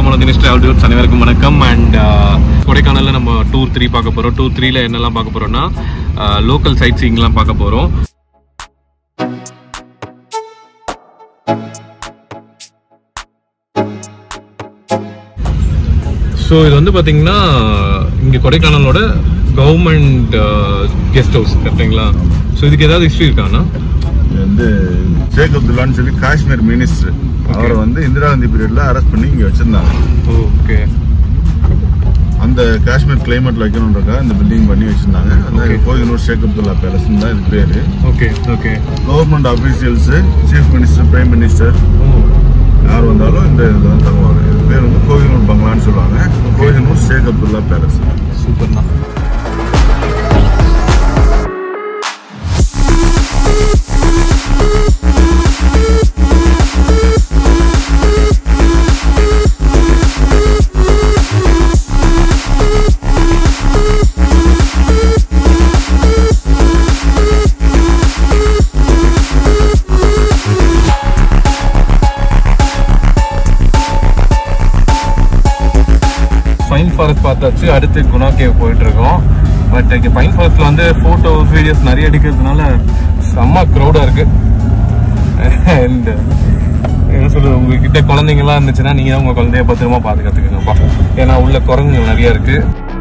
நம்மளோட Dinesh travel tours அனைவருக்கும் வணக்கம் அண்ட் கொடைக்கானலில் நம்ம டூர் த்ரீ பார்க்க போகிறோம் டூர் த்ரீல என்னெல்லாம் பார்க்க போகிறோம்னா லோக்கல் சைட் சீங்லாம் பார்க்க போகிறோம் ஸோ இது வந்து பார்த்தீங்கன்னா இங்கே கொடைக்கானலோட கவர்மெண்ட் கெஸ்ட் ஹவுஸ் கரெக்டுங்களா ஸோ இதுக்கு ஏதாவது ஹிஸ்ட்ரி இருக்காண்ணா இது வந்து ஷேக் அப்துல்லான்னு சொல்லி காஷ்மீர் மினிஸ்டர் அவரை வந்து இந்திரா காந்தி பீரியட்ல அரெஸ்ட் பண்ணி இங்க வச்சிருந்தாங்க ஓகே அந்த காஷ்மீர் கிளைமேட்ல வைக்கணுன்றக்காக இந்த பில்டிங் பண்ணி வச்சிருந்தாங்க அந்த Okay. கோயிலூர் ஷேக் அப்துல்லா பேலஸ் தான் இது பேரு okay okay government officials chief minister prime minister யார் வந்தாலும் இந்த இதுல தான் தங்குவாங்க இது பேர் வந்து கோகினூர் பங்களான்னு சொல்லுவாங்க கோகினூர் ஷேக் அப்துல்லா பேலஸ் சூப்பர்ண்ணா பைன் ஃபாரஸ்ட் பார்த்தாச்சு அடுத்து குணா கேவ் போயிட்டு இருக்கோம் பட் இங்கே பைன் ஃபாரஸ்ட்ல வந்து ஃபோட்டோஸ் வீடியோஸ் நிறைய எடுக்கிறதுனால செம்ம க்ரௌடாக இருக்கு அண்ட் என்ன சொல்றது உங்ககிட்ட குழந்தைங்கலாம் இருந்துச்சுன்னா நீங்க தான் உங்க குழந்தைய பத்திரமா பாதுகாத்துக்கங்கப்பா ஏன்னா உள்ள குரங்குகள் நிறைய இருக்கு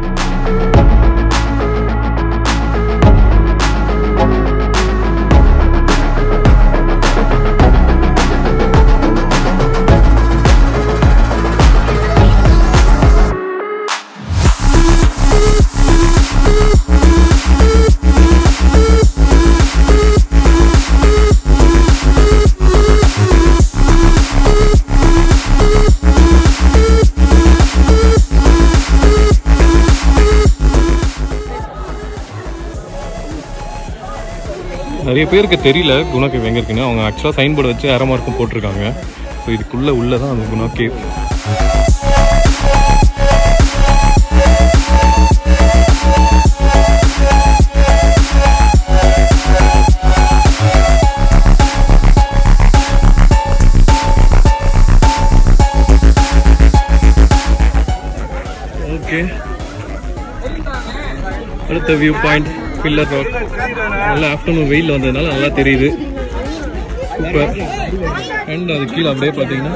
நிறைய பேருக்கு தெரியல குணா கேவ் எங்க இருக்குன்னு அவங்க ஆக்சுவலாக சைன் போர்டு வச்சு அரை மார்க்கும் போட்டிருக்காங்க ஸோ இதுக்குள்ள உள்ள தான் அந்த குணா கேவ் ஓகே அடுத்த வியூ பாயிண்ட் பில்லர் ரோட் நல்ல ஆஃப்டர்நூன் வெயில் வந்ததுனால நல்லா தெரியுது சூப்பர் அண்ட் அது கீழே அப்படியே பார்த்தீங்கன்னா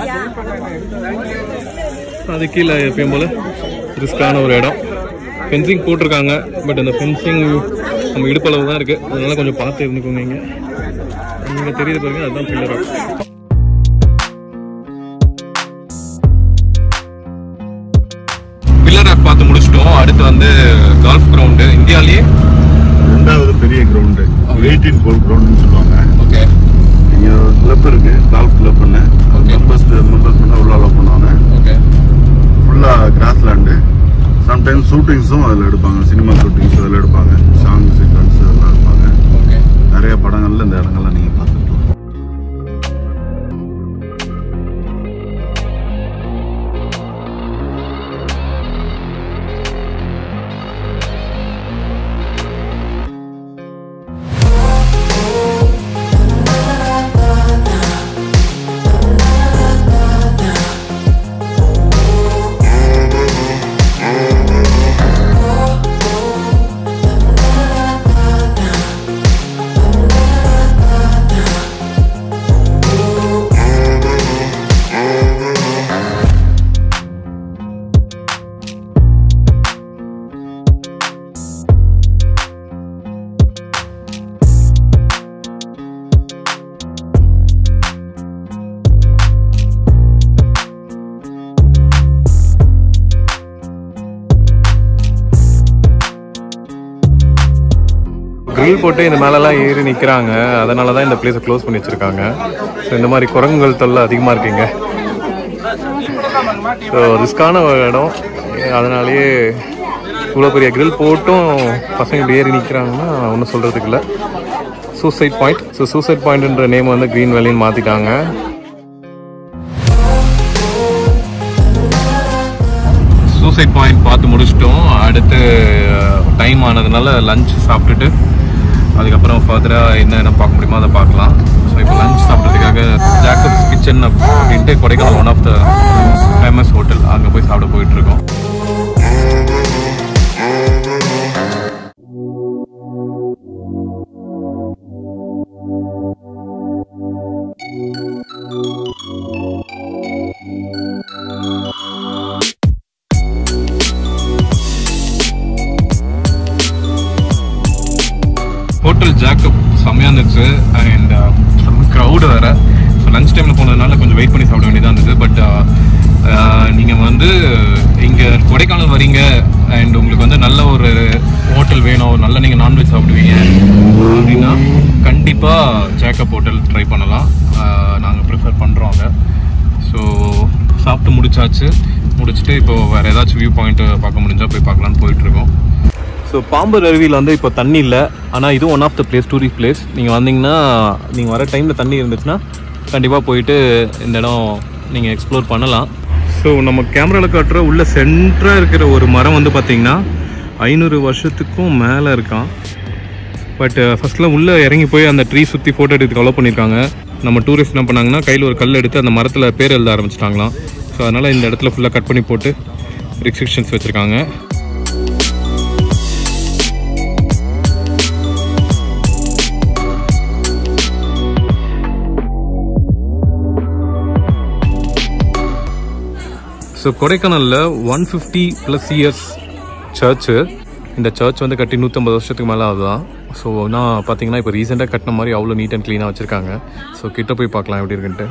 அது கீழே எப்பயும் போல ரிஸ்கான ஒரு இடம் ஃபென்சிங் போட்டிருக்காங்க பட் அந்த ஃபென்சிங் நம்ம இடுப்பளவு தான் இருக்கு அதனால கொஞ்சம் பார்த்து இருந்துக்கோங்க இங்க இங்க தெரியுது பாருங்க அதுதான் பில்லர் ரோட் பில்லர் ராக் பார்த்து முடிச்சிட்டோம் அடுத்து வந்து கால்ஃப் கிரவுண்டு இந்தியாலேயே ரெண்டாவது பெரிய கிரவுண்டு எயிட்டீன் கோல் கிரவுண்டுன்னு சொல்லுவாங்க ஓகே இங்க ஒரு கிளப் இருக்கு கால்ஃப் கிளப்னு Okay. மெம்பர்ஸ் மெம்பர்ஸ் பண்ண உள்ள அலோவ் பண்ணுவாங்க ஓகே ஃபுல்லா கிராஸ் லேண்டு சம்டைம்ஸ் ஷூட்டிங்ஸும் அதில் எடுப்பாங்க சினிமா ஷூட்டிங்ஸ் அதில் எடுப்பாங்க சாங் சீக்வன்ஸ் அதெல்லாம் எடுப்பாங்க ஓகே நிறைய படங்கள்ல இந்த இடங்கள்லாம் நீங்க பார்த்துக்கலாம் கிரில் போட்டு இந்த மேலெல்லாம் ஏறி நிற்கிறாங்க அதனால தான் இந்த பிளேஸை க்ளோஸ் பண்ணி வச்சிருக்காங்க ஸோ இந்த மாதிரி குரங்குகள் தொல்லை அதிகமாக இருக்குங்க ஸோ ரிஸ்கான ஒரு இடம் அதனாலேயே இவ்வளோ பெரிய கிரில் போட்டும் பசங்க இப்படி ஏறி நிற்கிறாங்கன்னா ஒன்றும் சொல்கிறதுக்கு இல்லை சூசைட் பாயிண்ட் ஸோ சூசைட் பாயிண்ட்ன்ற நேம் வந்து க்ரீன் வேலின்னு மாற்றிட்டாங்க சூசைட் பாயிண்ட் பார்த்து முடிச்சிட்டோம் அடுத்து டைம் ஆனதுனால லஞ்ச் சாப்பிட்டுட்டு அதுக்கப்புறம் ஃபர்தராக என்னென்ன பார்க்க முடியுமோ அதை பார்க்கலாம் ஸோ இப்போ லஞ்ச் சாப்பிட்றதுக்காக ஜாக்கப்ஸ் கிச்சன் அப்படின்ட்டு Kodaikanal one of the famous hotel அங்கே போய் சாப்பிட போயிட்டு இருக்கோம் ஹோட்டல் ஜாக்கப் செம்மையாக இருந்துச்சு அண்ட் க்ரௌடு வேறு ஸோ லஞ்ச் டைமில் போனதுனால கொஞ்சம் வெயிட் பண்ணி சாப்பிட வேண்டியதாக இருந்தது பட் நீங்கள் வந்து இங்கே கொடைக்கானல் வரீங்க அண்ட் உங்களுக்கு வந்து நல்ல ஒரு ஹோட்டல் வேணும் நல்ல நீங்கள் நான்வெஜ் சாப்பிடுவீங்க அப்படின்னா கண்டிப்பாக ஜாக்கப் ஹோட்டல் ட்ரை பண்ணலாம் நாங்கள் ப்ரிஃபர் பண்ணுறோம் அதை ஸோ சாப்பிட்டு முடிச்சாச்சு முடிச்சுட்டு இப்போ வேறு ஏதாச்சும் வியூ பாயிண்ட் பார்க்க முடிஞ்சால் போய் பார்க்கலான்னு போயிட்டுருக்கோம் ஸோ பாம்பர் அருவியில் வந்து இப்போ தண்ணி இல்லை ஆனால் இதுவும் one of the place tourist place நீங்கள் வந்தீங்கன்னா நீங்கள் வர டைமில் தண்ணி இருந்துச்சுன்னா கண்டிப்பாக போயிட்டு இந்த இடம் நீங்கள் எக்ஸ்ப்ளோர் பண்ணலாம் ஸோ நம்ம கேமராவில் காட்டுற உள்ள சென்டராக இருக்கிற ஒரு மரம் வந்து பார்த்தீங்கன்னா ஐநூறு வருஷத்துக்கும் மேலே இருக்கான் பட் ஃபஸ்ட்டில் உள்ளே இறங்கி போய் அந்த ட்ரீ சுற்றி ஃபோட்டோ எடுத்து அலோவ் பண்ணியிருக்காங்க நம்ம டூரிஸ்ட் என்ன பண்ணாங்கன்னா கையில் ஒரு கல் எடுத்து அந்த மரத்தில் பேர் எழுத ஆரம்பிச்சிட்டாங்களாம் ஸோ அதனால் இந்த இடத்துல ஃபுல்லாக கட் பண்ணி போட்டு ரெஸ்ட்ரிக்ஷன்ஸ் வச்சுருக்காங்க ஸோ கொடைக்கானலில் one fifty plus years church இந்த சர்ச் வந்து கட்டி நூற்றம்பது வருஷத்துக்கு மேலே ஆகுதான் ஸோ நான் பார்த்தீங்கன்னா இப்போ ரீசெண்டாக கட்டின மாதிரி அவ்வளோ நீட் அண்ட் க்ளீனாக வச்சுருக்காங்க ஸோ கிட்ட போய் பார்க்கலாம் எப்படி இருக்குன்ட்டு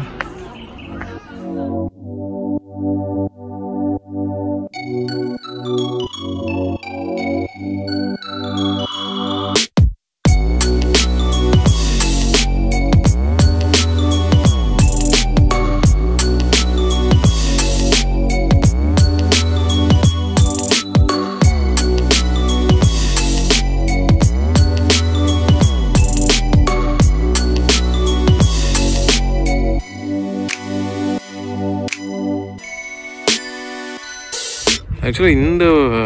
ஆக்சுவலாக இந்த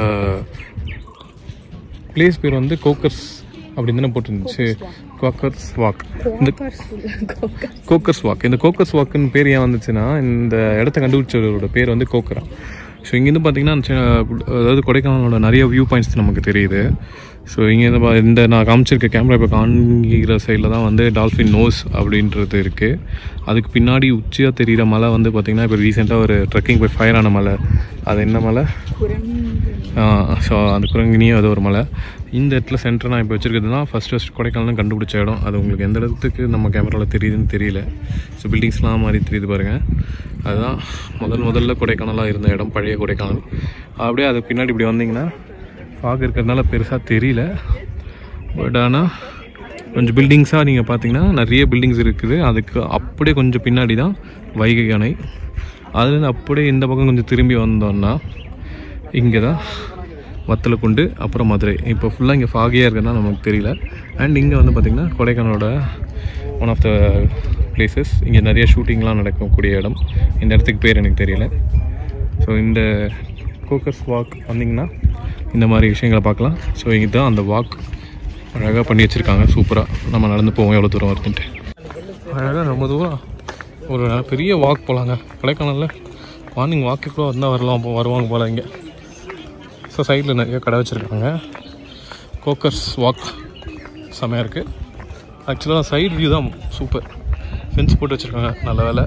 பிளேஸ் பேர் வந்து கோக்கர்ஸ் அப்படின்னு தானே போட்டிருந்துச்சு கோக்கர்ஸ் வாக் இந்த கோக்கர்ஸ் வாக் இந்த கோக்கர்ஸ் வாக்குன்னு பேர் ஏன் வந்துச்சுன்னா இந்த இடத்த கண்டுபிடிச்சவரோட பேர் வந்து கோக்கரா ஸோ இங்கேருந்து பார்த்தீங்கன்னா சி- அதாவது கொடைக்கானலோட நிறைய வியூ பாயிண்ட்ஸ் நமக்கு தெரியுது ஸோ இங்கேருந்து பா- இந்த நான் காமிச்சிருக்க கேமரா இப்போ காண்கிற சைடில் தான் வந்து டால்ஃபின் நோஸ் அப்படின்றது இருக்குது அதுக்கு பின்னாடி உச்சியாக தெரிகிற மலை வந்து பார்த்திங்கன்னா இப்போ ரீசெண்டாக ஒரு ட்ரெக்கிங் போய் ஃபயர் ஆன மலை அது என்ன மலை ஸோ அந்த குரங்கினியும் அது ஒரு மலை இந்த இடத்துல சென்டர் நான் இப்போ வச்சிருக்கிறது தான் ஃபஸ்ட் ஃபஸ்ட் கொடைக்கானல் கண்டுபிடிச்ச இடம் அது உங்களுக்கு எந்த இடத்துக்கு நம்ம கேமராவில் தெரியுதுன்னு தெரியல ஸோ பில்டிங்ஸ்லாம் மாதிரி தெரியுது பாருங்கள் அதுதான் முதல் முதல்ல கொடைக்கானலாக இருந்த இடம் பழைய கொடைக்கானல் அப்படியே அதுக்கு பின்னாடி இப்படி வந்தீங்கன்னா ஃபாக் இருக்கிறதுனால பெருசாக தெரியல பட் ஆனால் கொஞ்சம் பில்டிங்ஸாக நீங்கள் பார்த்தீங்கன்னா நிறைய பில்டிங்ஸ் இருக்குது அதுக்கு அப்படியே கொஞ்சம் பின்னாடி தான் வைகை அணை அதுலேருந்து அப்படியே இந்த பக்கம் கொஞ்சம் திரும்பி வந்தோம்னா இங்கே தான் வத்தலக்குண்டு அப்புறம் மதுரை இப்போ ஃபுல்லாக இங்கே ஃபாகியாக இருக்குன்னா நமக்கு தெரியல அண்ட் இங்கே வந்து பார்த்திங்கன்னா கொடைக்கானலோட ஒன் ஆஃப் த பிளேசஸ் இங்கே நிறைய ஷூட்டிங்லாம் நடக்கக்கூடிய இடம் இந்த இடத்துக்கு பேர் எனக்கு தெரியல ஸோ இந்த கோக்கர்ஸ் வாக் வந்தீங்கன்னா இந்த மாதிரி விஷயங்களை பார்க்கலாம் ஸோ இங்கே தான் அந்த வாக் அழகாக பண்ணி வச்சுருக்காங்க சூப்பராக நம்ம நடந்து போவோம் எவ்வளோ தூரம் வருதுன்ட்டு அழகாக ரொம்ப தூரம் ஒரு பெரிய வாக் போகலாங்க கொடைக்கானலில் மார்னிங் வாக்கு கூட வந்தால் வரலாம் அப்போ வருவாங்க போல் இங்கே ஸோ சைடில் நிறைய கடை வச்சுருக்காங்க கோக்கர்ஸ் வாக் செமையாக இருக்குது ஆக்சுவலாக சைடு வியூ தான் சூப்பர் ஃபென்ஸ் போட்டு வச்சுருக்காங்க நல்ல வேலை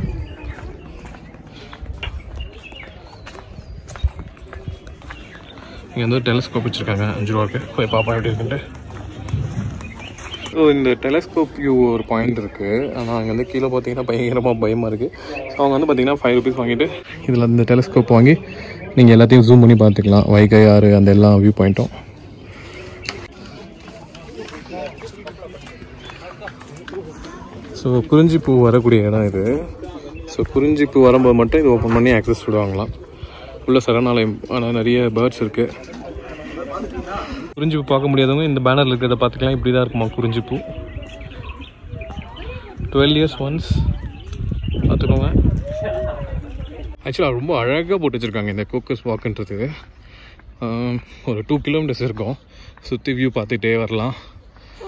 இங்கே வந்து டெலிஸ்கோப் வச்சுருக்காங்க அஞ்சு ரூபாய்க்கு போய் பாப்பா எப்படி இருக்குன்ட்டு ஸோ இந்த டெலஸ்கோப் வியூ ஒரு பாயிண்ட் இருக்குது ஆனால் அங்கே வந்து கீழே பார்த்தீங்கன்னா பயங்கரமாக பயமாக இருக்குது ஸோ அவங்க வந்து பார்த்தீங்கன்னா ஃபைவ் ருபீஸ் வாங்கிட்டு இதில் இந்த டெலஸ்கோப் வாங்கி நீங்கள் எல்லாத்தையும் ஜூம் பண்ணி பார்த்துக்கலாம் வைகை ஆறு அந்த எல்லா வியூ பாயிண்ட்டும் ஸோ குறிஞ்சிப்பூ வரக்கூடிய இடம் இது ஸோ குறிஞ்சிப்பூ வரும்போது மட்டும் இது ஓப்பன் பண்ணி ஆக்சஸ் விடுவாங்களாம் உள்ள சரணாலயம் ஆனால் நிறைய பேர்ட்ஸ் இருக்குது குறிஞ்சிப்பூ பார்க்க முடியாதவங்க இந்த பேனரில் இருக்கிறத பார்த்துக்கலாம் இப்படி தான் இருக்குமா குறிஞ்சிப்பூ டுவெல் இயர்ஸ் ஒன்ஸ் பார்த்துக்கோங்க ஆக்சுவலாக ரொம்ப அழகாக போட்டு வச்சுருக்காங்க இந்த கோக்கஸ் வாக்குன்றது ஆம், ஒரு டூ கிலோமீட்டர்ஸ் இருக்கும் சுற்றி வியூ பார்த்துட்டே வரலாம்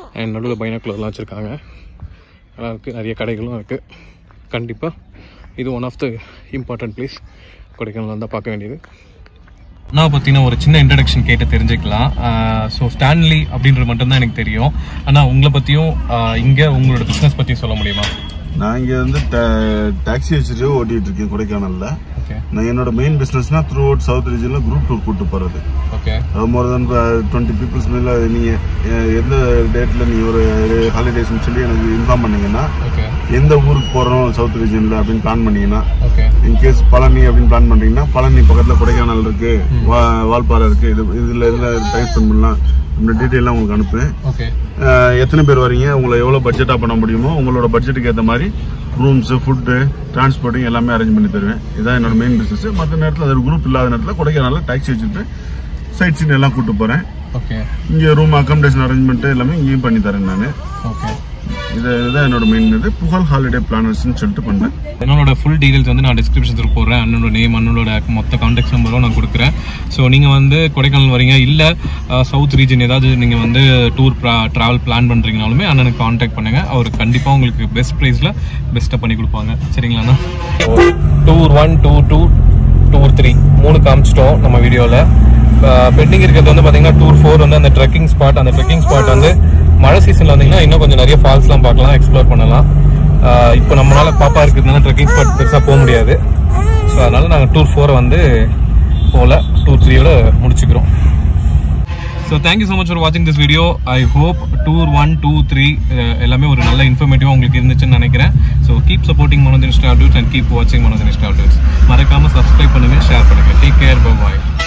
அண்ட் நடுவில் பைனாக்குலர்லாம் வச்சுருக்காங்க நல்லா இருக்குது நிறைய கடைகளும் இருக்குது கண்டிப்பாக இது one of the important place Kodaikanal வந்தால் பார்க்க வேண்டியது நான் பற்றின ஒரு சின்ன இன்ட்ரடக்ஷன் கேட்டு தெரிஞ்சுக்கலாம் ஸோ ஸ்டான்லி அப்படின்றது மட்டும்தான் எனக்கு தெரியும் ஆனால் உங்களை பற்றியும் இங்கே உங்களோட பிஸ்னஸ் பற்றியும் சொல்ல முடியுமா நான் இங்க வந்து டாக்ஸி வச்சுட்டு ஓட்டிட்டு இருக்கேன் கொடைக்கானல்ல ஓகே நான் என்னோட மெயின் பிசினஸ்னா த்ரூ அவுட் சவுத் ரீஜன்ல குரூப் டூர் கூட்டு போறது okay more than twenty peoples மேல நீங்க அஹ், எந்த டேட்ல நீ ஒரு ஹாலிடேஸ்னு சொல்லி எனக்கு இன்ஃபார்ம் பண்ணீங்கன்னா ஓகே எந்த ஊருக்கு போறோம் சவுத் ரீஜன்ல அப்படின்னு பிளான் பண்ணீங்கன்னா ஓகே இன்கேஸ் பழனி அப்படின்னு பிளான் பண்றீங்கன்னா பழனி பக்கத்துல கொடைக்கானல் இருக்கு வா- வால்பாறை இருக்கு இது இதுல இதுல டைம் ஸ்பெண்ட் பண்ணலாம் இந்த டீட்டெயிலாம் உங்களுக்கு அனுப்புறேன் ஓகே அஹ், எத்தனை பேர் வரீங்க உங்களை எவ்வளவு பட்ஜெட்டா பண்ண முடியுமோ உங்களோட பட்ஜெட்டுக்கு ஏற்ற மாதிரி ரூம்ஸ் ஃபுட்டு டிரான்ஸ்போர்ட்டிங் எல்லாமே அரேஞ்ச் பண்ணி தருவேன் இதான் என்னோட மெயின் பிசினஸ் மற்ற நேரத்தில் அது குரூப் இல்லாத நேரத்தில் கொடைக்கானல்ல டாக்ஸி வச்சுட்டு சைட் சீன் எல்லாம் கூட்டு போறேன் ஓகே இங்க ரூம் அகாமடேஷன் அரேஞ்ச்மெண்ட் எல்லாமே இங்கேயும் பண்ணி தரேன் நான் ஓகே இது இதுதான் என்னோட மெயின் இது புகழ் ஹாலிடே பிளானர்ஸ்னு சொல்லிட்டு பண்ணேன் என்னோட ஃபுல் டீடைல்ஸ் வந்து நான் டிஸ்கிரிப்ஷன் போடுறேன் அண்ணனோட நேம் அண்ணனோட மொத்த கான்டாக்ட் நம்பரும் நான் கொடுக்குறேன் ஸோ நீங்கள் வந்து கொடைக்கானல் வரீங்க இல்லை சவுத் ரீஜன் ஏதாவது நீங்கள் வந்து டூர் ட்ராவல் பிளான் பண்ணுறீங்கனாலுமே அண்ணனுக்கு காண்டாக்ட் பண்ணுங்கள் அவர் கண்டிப்பாக உங்களுக்கு பெஸ்ட் ப்ரைஸில் பெஸ்ட்டாக பண்ணி கொடுப்பாங்க சரிங்களாண்ணா tour one two two tour three மூணு காமிச்சிட்டோம் நம்ம வீடியோவில் பெண்டிங் இருக்கிறது வந்து பார்த்தீங்கன்னா டூர் ஃபோர் வந்து அந்த ட்ரெக்கிங் ஸ்பாட் அந்த ட்ரெக்கிங் ஸ்பாட் வந்து மழை சீசனில் வந்தீங்கன்னா இன்னும் கொஞ்சம் நிறைய ஃபால்ஸ்லாம் பார்க்கலாம் எக்ஸ்ப்ளோர் பண்ணலாம் ஆஹ் இப்போ நம்மளால பாப்பா இருக்கிறதுனால ட்ரெக்கிங் ஸ்பாட் பெருசாக போக முடியாது ஸோ அதனால நாங்கள் டூர் ஃபோரை வந்து போகல டூர் த்ரீயோட முடிச்சுக்கிறோம் so thank you so much for வாட்சிங் this video I hope tour one two three எல்லாமே ஒரு நல்ல இன்ஃபர்மேட்டிவாக உங்களுக்கு இருந்துச்சுன்னு நினைக்கிறேன் ஸோ கீப் சப்போர்ட்டிங் மனோஜன் ஸ்டார்டூட்ஸ் அண்ட் கீப் வாட்சிங் மனோஜன் ஸ்டார்டூட்ஸ் மறக்காமல் சப்ஸ்கிரைப் பண்ணுங்கள் ஷேர் பண்ணுங்கள் டேக் கேர் பாய்